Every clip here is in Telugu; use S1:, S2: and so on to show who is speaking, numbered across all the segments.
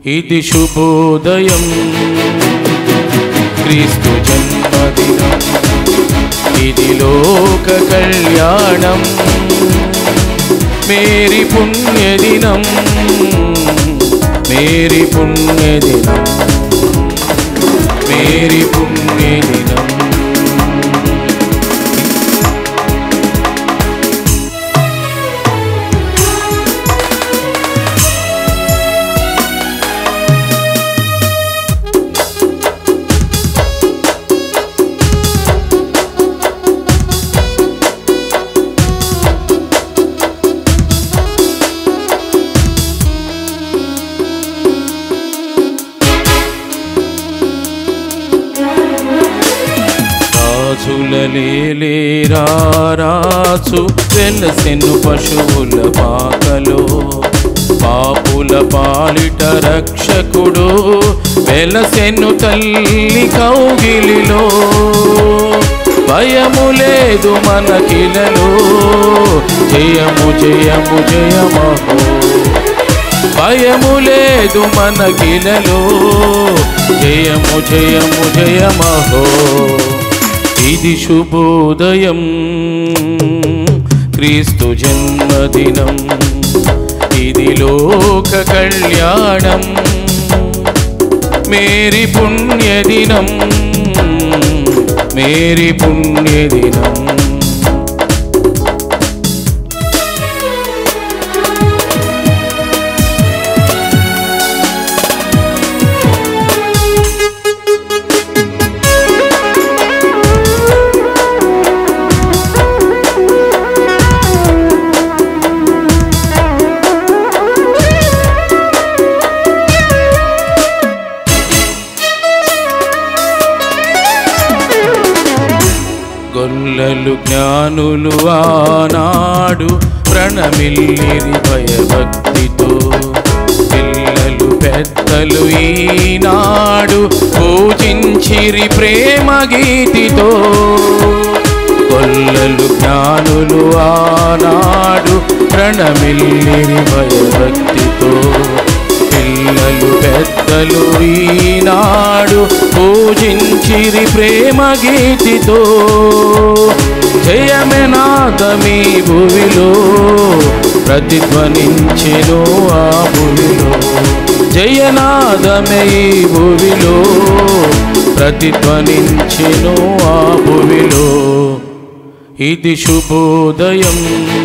S1: ఇది శుభోదయం క్రీస్తు జన్మదినం ఇది లోక కళ్యాణం మేరీ పుణ్యదినం మేరీ పుణ్యదినం మేరీ పుణ్యదినం రాజుల లేలేరా రాజు వెలసెను పశువుల పాకలో పాపుల పాలిట రక్షకుడు వెలసెను తల్లి కౌగిలిలో భయము లేదు మనకిలలో జయము జయము జయమహో భయము లేదు మనకిలలో జయము జయము జయమహో ఇది శుభోదయం క్రీస్తు జన్మదినం ఇది లోక కళ్యాణం మేరీ పుణ్యదినం మేరీ పుణ్యదినం గొల్లలు జ్ఞానులు ఆనాడు ప్రణమిల్లిరి భయభక్తితో పిల్లలు పెద్దలు ఈనాడు పూజించిరి ప్రేమ గీతితో గొల్లలు జ్ఞానులు ఆనాడు ప్రణమిల్లిరి భయభక్తితో పిల్లలు పెద్దలు ఈనాడు పూజించిరి ప్రేమ గీతితో జయమే నాదమీ భువిలో ప్రతిధ్వనించెను ఆ భువిలో జయనాదమే ఈ భువిలో ప్రతిధ్వనించెను ఆ భువిలో ఇది శుభోదయం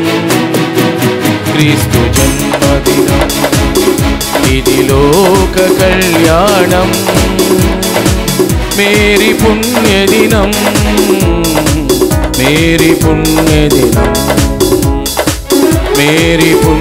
S1: క్రీస్తు జన్మదినం ఇది లోక కళ్యాణం మేరీ పుణ్యదినం మేరీ పుణ్యదినం మేరీ పుణ్య